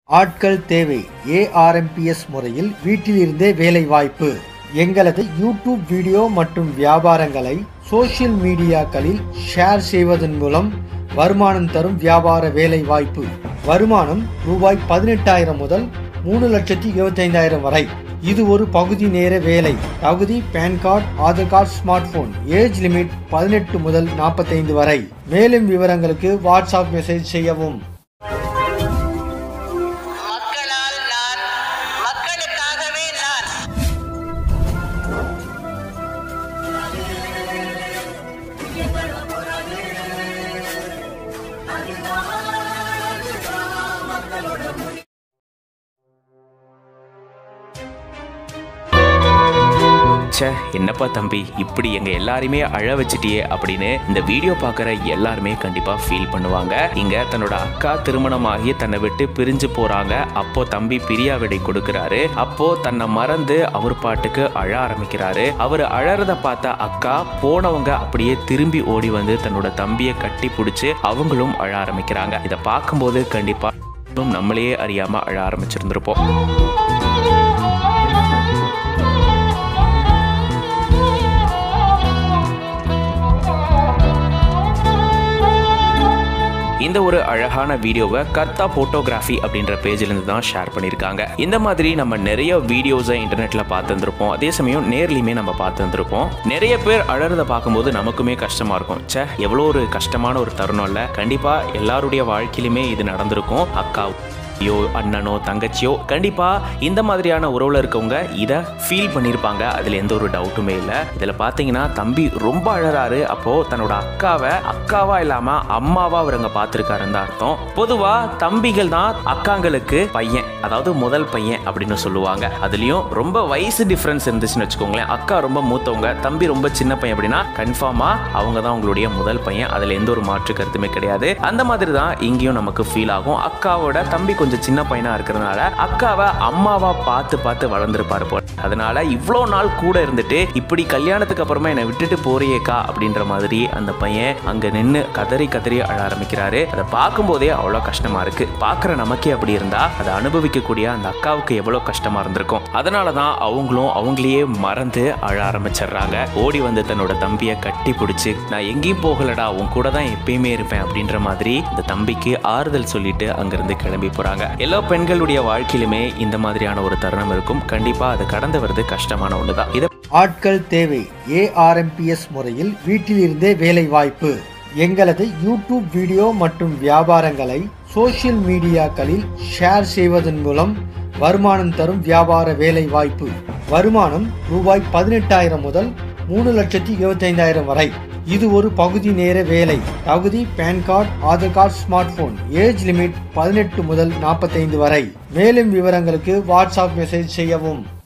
ஆட்கள் தேவை ஏஆர்எம்பிஎஸ் முறையில் வீட்டிலிருந்தே வேலை வாய்ப்பு எங்களது யூடியூப் வீடியோ மற்றும் வியாபாரங்களை சோஷியல் மீடியாக்களில் ஷேர் செய்வதன் மூலம் வருமானம் தரும் வியாபார வேலை வாய்ப்பு வருமானம் ரூபாய் பதினெட்டாயிரம் முதல் மூணு லட்சத்தி இருபத்தைந்தாயிரம் வரை இது ஒரு பகுதி நேர வேலை தகுதி PAN card Aadhaar card smartphone age limit பதினெட்டு முதல் நாற்பத்தைந்து வரை மேலும் விவரங்களுக்கு வாட்ஸ்அப் மெசேஜ் செய்யவும் மக்களால் நான் மக்களுக்காகவே நான் ச்சே என்னப்பா தம்பி இப்படி எங்க எல்லாரையுமே அழ வச்சிட்டியே அப்படின்னு இந்த வீடியோ பார்க்குற எல்லாருமே கண்டிப்பா ஃபீல் பண்ணுவாங்க இங்க தன்னோட அக்கா திருமணமாகி தன்னை விட்டு பிரிஞ்சு போறாங்க அப்போ தம்பி பிரியாவிடை கொடுக்கறாரு அப்போ தன்னை மறந்து அவர் பாட்டுக்கு அழ ஆரம்பிக்கிறாரு அவர் அழறத பார்த்த அக்கா போனவங்க அப்படியே திரும்பி ஓடி வந்து தன்னோட தம்பியை கட்டி பிடிச்சி அவங்களும் அழ ஆரம்பிக்கிறாங்க இதை பார்க்கும்போது கண்டிப்பா நம்மளையே அறியாம அழ ஆரம்பிச்சிருந்திருப்போம் இந்த ஒரு அழகான வீடியோவை கர்த்தா போட்டோகிராஃபி அப்படின்ற பேஜ்ல இருந்து தான் ஷேர் பண்ணியிருக்காங்க இந்த மாதிரி நம்ம நிறைய வீடியோஸை இன்டர்நெட்ல பார்த்துருந்துருப்போம் அதே சமயம் நேர்லையுமே நம்ம பார்த்துருந்துருப்போம் நிறைய பேர் அழறத பார்க்கும்போது நமக்குமே கஷ்டமா இருக்கும் ச்சே எவ்வளோ ஒரு கஷ்டமான ஒரு தருணம் இல்லை கண்டிப்பா எல்லாருடைய வாழ்க்கையிலுமே இது நடந்திருக்கும் அக்கா யோ அண்ணனோ தங்கச்சியோ கண்டிப்பா இந்த மாதிரியான உறவுல இருக்கவங்க இதை ஃபீல் பண்ணியிருப்பாங்க அதுல எந்த ஒரு டவுட்டுமே இல்லை இதுல பாத்தீங்கன்னா தம்பி ரொம்ப அழறாரு அப்போ தன்னோட அக்காவை அக்காவா இல்லாம அம்மாவா அவருங்க பார்த்துருக்காருன்னு தான் அர்த்தம் பொதுவா தம்பிகள் தான் அக்காங்களுக்கு பையன் அதாவது முதல் பையன் அப்படின்னு சொல்லுவாங்க அதுலயும் ரொம்ப வயசு டிஃபரன்ஸ் இருந்துச்சுன்னு வச்சுக்கோங்களேன் அக்கா ரொம்ப மூத்தவங்க தம்பி ரொம்ப சின்ன பையன் அப்படின்னா கன்ஃபார்மா அவங்க தான் உங்களுடைய முதல் பையன் அதுல எந்த ஒரு மாற்று கருத்துமே கிடையாது அந்த மாதிரி தான் இங்கேயும் நமக்கு ஃபீல் ஆகும் அக்காவோட தம்பி கொஞ்சம் சின்ன பையனா இருக்கிறதுனால அக்காவை அம்மாவா பார்த்து பார்த்து வளர்ந்துருப்பாரு போல அதனால இவ்வளோ நாள் கூட இருந்துட்டு இப்படி கல்யாணத்துக்கு அப்புறமா என்னை விட்டுட்டு போறியேக்கா அப்படின்ற மாதிரி அந்த பையன் அங்க நின்று கதறி கதறி அழ ஆரம்பிக்கிறாரு அதை பார்க்கும்போதே அவ்வளோ கஷ்டமா இருக்கு பார்க்குற நமக்கே அப்படி இருந்தா அதை அனுபவிக்கக்கூடிய அந்த அக்காவுக்கு எவ்வளோ கஷ்டமா இருந்திருக்கும் அதனால தான் அவங்களும் அவங்களையே மறந்து அழ ஆரம்பிச்சிடுறாங்க ஓடி வந்து தன்னோட தம்பியை கட்டி பிடிச்சி நான் எங்கேயும் போகலடா உன் கூட தான் எப்பயுமே இருப்பேன் அப்படின்ற மாதிரி இந்த தம்பிக்கு ஆறுதல் சொல்லிட்டு அங்கிருந்து கிளம்பி போறாங்க எல்லா பெண்களுடைய வாழ்க்கையிலுமே இந்த மாதிரியான ஒரு தருணம் இருக்கும் கண்டிப்பா அதை கடந்து வருது கஷ்டமான ஒண்ணுதான் இதை ஆட்கள் தேவை ஏஆர்எம்பிஎஸ் முறையில் வீட்டிலிருந்தே வேலை வாய்ப்பு எங்களது யூடியூப் வீடியோ மற்றும் வியாபாரங்களை சோஷியல் மீடியாக்களில் ஷேர் செய்வதன் மூலம் வருமானம் தரும் வியாபார வேலை வாய்ப்பு வருமானம் ரூபாய் பதினெட்டாயிரம் முதல் மூணு லட்சத்தி இருபத்தைந்தாயிரம் வரை இது ஒரு பகுதி நேர வேலை தகுதி PAN card Aadhaar card smartphone age limit பதினெட்டு முதல் நாற்பத்தைந்து வரை மேலும் விவரங்களுக்கு வாட்ஸ்அப் மெசேஜ் செய்யவும்